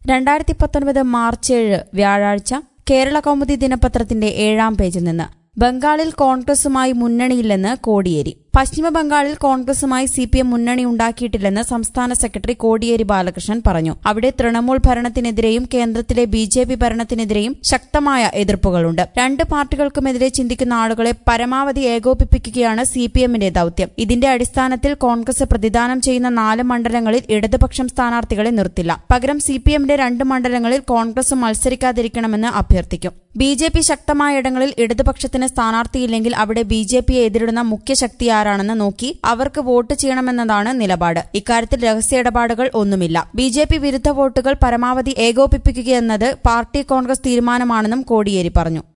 രണ്ടായിരത്തി പത്തൊൻപത് മാർച്ച് ഏഴ് വ്യാഴാഴ്ച കേരള കൗമുദി ദിനപത്രത്തിന്റെ ഏഴാം പേജിൽ നിന്ന് ബംഗാളിൽ കോൺഗ്രസുമായി മുന്നണിയില്ലെന്ന് കോടിയേരി പശ്ചിമ ബംഗാളിൽ കോൺഗ്രസുമായി സി പി എം മുന്നണി ഉണ്ടാക്കിയിട്ടില്ലെന്ന് സംസ്ഥാന സെക്രട്ടറി കോടിയേരി ബാലകൃഷ്ണൻ പറഞ്ഞു അവിടെ തൃണമൂൽ ഭരണത്തിനെതിരെയും കേന്ദ്രത്തിലെ ബി ജെ പി ഭരണത്തിനെതിരെയും ശക്തമായ എതിർപ്പുകളുണ്ട് രണ്ട് പാർട്ടികൾക്കുമെതിരെ ചിന്തിക്കുന്ന ആളുകളെ പരമാവധി ഏകോപിപ്പിക്കുകയാണ് സി പി എമ്മിന്റെ ദൌത്യം ഇതിന്റെ അടിസ്ഥാനത്തിൽ കോൺഗ്രസ് പ്രതിദാനം ചെയ്യുന്ന നാല് മണ്ഡലങ്ങളിൽ ഇടതുപക്ഷം സ്ഥാനാർത്ഥികളെ നിർത്തില്ല പകരം സി പി എമ്മിന്റെ രണ്ട് മണ്ഡലങ്ങളിൽ കോൺഗ്രസ് മത്സരിക്കാതിരിക്കണമെന്ന് അഭ്യർത്ഥിക്കും ബി ജെ പി ശക്തമായ ഇടങ്ങളിൽ ഇടതുപക്ഷത്തിന് സ്ഥാനാർത്ഥിയില്ലെങ്കിൽ അവിടെ ബി ജെ പിയെ എതിരിടുന്ന മുഖ്യശക്തി ആരാണെന്ന് നോക്കി അവർക്ക് വോട്ട് ചെയ്യണമെന്നതാണ് നിലപാട് ഇക്കാര്യത്തിൽ രഹസ്യ ഇടപാടുകൾ ഒന്നുമില്ല ബി ജെ പി വിരുദ്ധ വോട്ടുകൾ പരമാവധി ഏകോപിപ്പിക്കുകയെന്നത് പാർട്ടി കോൺഗ്രസ് തീരുമാനമാണെന്നും കോടിയേരി പറഞ്ഞു